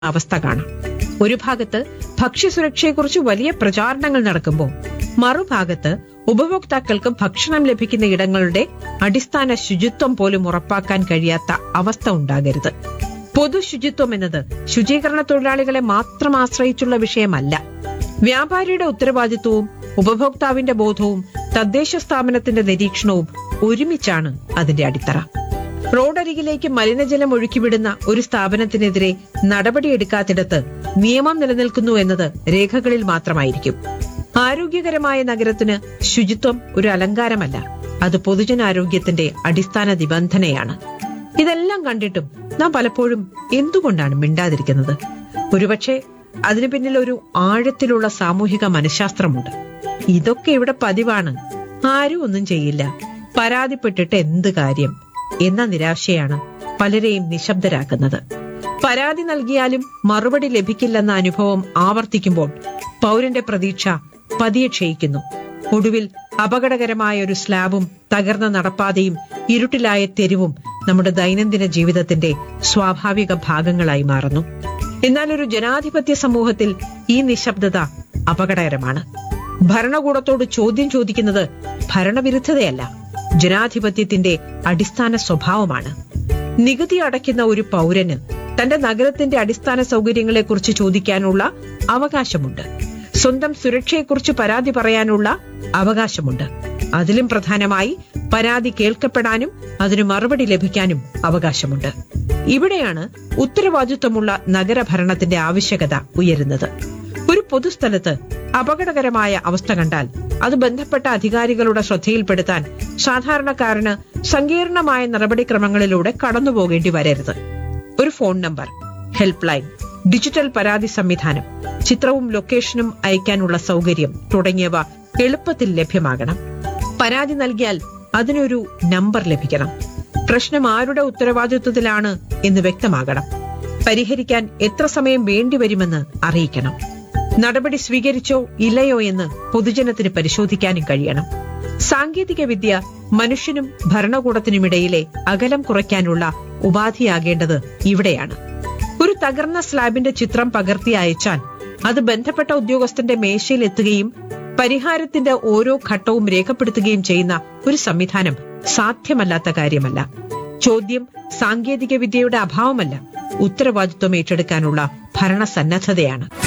അവസ്ഥ കാണാം ഒരു ഭാഗത്ത് ഭക്ഷ്യസുരക്ഷയെക്കുറിച്ച് വലിയ പ്രചാരണങ്ങൾ നടക്കുമ്പോൾ മറുഭാഗത്ത് ഉപഭോക്താക്കൾക്ക് ഭക്ഷണം ലഭിക്കുന്ന ഇടങ്ങളുടെ അടിസ്ഥാന ശുചിത്വം പോലും ഉറപ്പാക്കാൻ കഴിയാത്ത അവസ്ഥ ഉണ്ടാകരുത് പൊതു ശുചിത്വം എന്നത് ശുചീകരണ തൊഴിലാളികളെ മാത്രം ആശ്രയിച്ചുള്ള വിഷയമല്ല വ്യാപാരിയുടെ ഉത്തരവാദിത്വവും ഉപഭോക്താവിന്റെ ബോധവും തദ്ദേശ സ്ഥാപനത്തിന്റെ നിരീക്ഷണവും ഒരുമിച്ചാണ് അതിന്റെ അടിത്തറ റോഡരികിലേക്ക് മലിനജലം ഒഴുക്കിവിടുന്ന ഒരു സ്ഥാപനത്തിനെതിരെ നടപടിയെടുക്കാത്തിടത്ത് നിയമം നിലനിൽക്കുന്നു എന്നത് രേഖകളിൽ മാത്രമായിരിക്കും ആരോഗ്യകരമായ നഗരത്തിന് ശുചിത്വം ഒരു അലങ്കാരമല്ല അത് പൊതുജനാരോഗ്യത്തിന്റെ അടിസ്ഥാന നിബന്ധനയാണ് ഇതെല്ലാം കണ്ടിട്ടും നാം പലപ്പോഴും എന്തുകൊണ്ടാണ് മിണ്ടാതിരിക്കുന്നത് ഒരുപക്ഷെ അതിനു പിന്നിൽ ഒരു ആഴത്തിലുള്ള സാമൂഹിക മനഃശാസ്ത്രമുണ്ട് ഇതൊക്കെ ഇവിടെ പതിവാണ് ആരും ഒന്നും ചെയ്യില്ല പരാതിപ്പെട്ടിട്ട് എന്ത് കാര്യം എന്ന നിരാശയാണ് പലരെയും നിശബ്ദരാക്കുന്നത് പരാതി നൽകിയാലും മറുപടി ലഭിക്കില്ലെന്ന അനുഭവം ആവർത്തിക്കുമ്പോൾ പൗരന്റെ പ്രതീക്ഷ പതിയെ ക്ഷയിക്കുന്നു ഒടുവിൽ അപകടകരമായ ഒരു സ്ലാബും തകർന്ന നടപ്പാതയും ഇരുട്ടിലായ തെരുവും നമ്മുടെ ദൈനംദിന ജീവിതത്തിന്റെ സ്വാഭാവിക ഭാഗങ്ങളായി മാറുന്നു എന്നാൽ ഒരു ജനാധിപത്യ സമൂഹത്തിൽ ഈ നിശബ്ദത അപകടകരമാണ് ഭരണകൂടത്തോട് ചോദ്യം ചോദിക്കുന്നത് ഭരണവിരുദ്ധതയല്ല ജനാധിപത്യത്തിന്റെ അടിസ്ഥാന സ്വഭാവമാണ് നികുതി അടയ്ക്കുന്ന ഒരു പൗരന് തന്റെ നഗരത്തിന്റെ അടിസ്ഥാന സൗകര്യങ്ങളെക്കുറിച്ച് ചോദിക്കാനുള്ള അവകാശമുണ്ട് സ്വന്തം സുരക്ഷയെക്കുറിച്ച് പരാതി പറയാനുള്ള അവകാശമുണ്ട് അതിലും പ്രധാനമായി പരാതി കേൾക്കപ്പെടാനും അതിന് മറുപടി ലഭിക്കാനും അവകാശമുണ്ട് ഇവിടെയാണ് ഉത്തരവാദിത്വമുള്ള നഗരഭരണത്തിന്റെ ആവശ്യകത ഉയരുന്നത് ഒരു പൊതുസ്ഥലത്ത് അപകടകരമായ അവസ്ഥ കണ്ടാൽ അത് ബന്ധപ്പെട്ട അധികാരികളുടെ ശ്രദ്ധയിൽപ്പെടുത്താൻ സാധാരണക്കാരന് സങ്കീർണമായ നടപടിക്രമങ്ങളിലൂടെ കടന്നുപോകേണ്ടി വരരുത് ഒരു phone number help line digital പരാതി സംവിധാനം ചിത്രവും ലൊക്കേഷനും അയക്കാനുള്ള സൗകര്യം തുടങ്ങിയവ എളുപ്പത്തിൽ ലഭ്യമാകണം പരാതി നൽകിയാൽ അതിനൊരു നമ്പർ ലഭിക്കണം പ്രശ്നം ആരുടെ ഉത്തരവാദിത്വത്തിലാണ് എന്ന് വ്യക്തമാകണം പരിഹരിക്കാൻ എത്ര സമയം വേണ്ടിവരുമെന്ന് അറിയിക്കണം നടപടി സ്വീകരിച്ചോ ഇല്ലയോ എന്ന് പൊതുജനത്തിന് പരിശോധിക്കാനും കഴിയണം സാങ്കേതിക വിദ്യ മനുഷ്യനും ഭരണകൂടത്തിനുമിടയിലെ അകലം കുറയ്ക്കാനുള്ള ഉപാധിയാകേണ്ടത് ഇവിടെയാണ് ഒരു തകർന്ന സ്ലാബിന്റെ ചിത്രം പകർത്തി അയച്ചാൽ അത് ബന്ധപ്പെട്ട ഉദ്യോഗസ്ഥന്റെ മേശയിൽ എത്തുകയും പരിഹാരത്തിന്റെ ഓരോ ഘട്ടവും രേഖപ്പെടുത്തുകയും ചെയ്യുന്ന ഒരു സംവിധാനം സാധ്യമല്ലാത്ത കാര്യമല്ല ചോദ്യം സാങ്കേതിക വിദ്യയുടെ അഭാവമല്ല ഉത്തരവാദിത്വം ഏറ്റെടുക്കാനുള്ള ഭരണസന്നദ്ധതയാണ്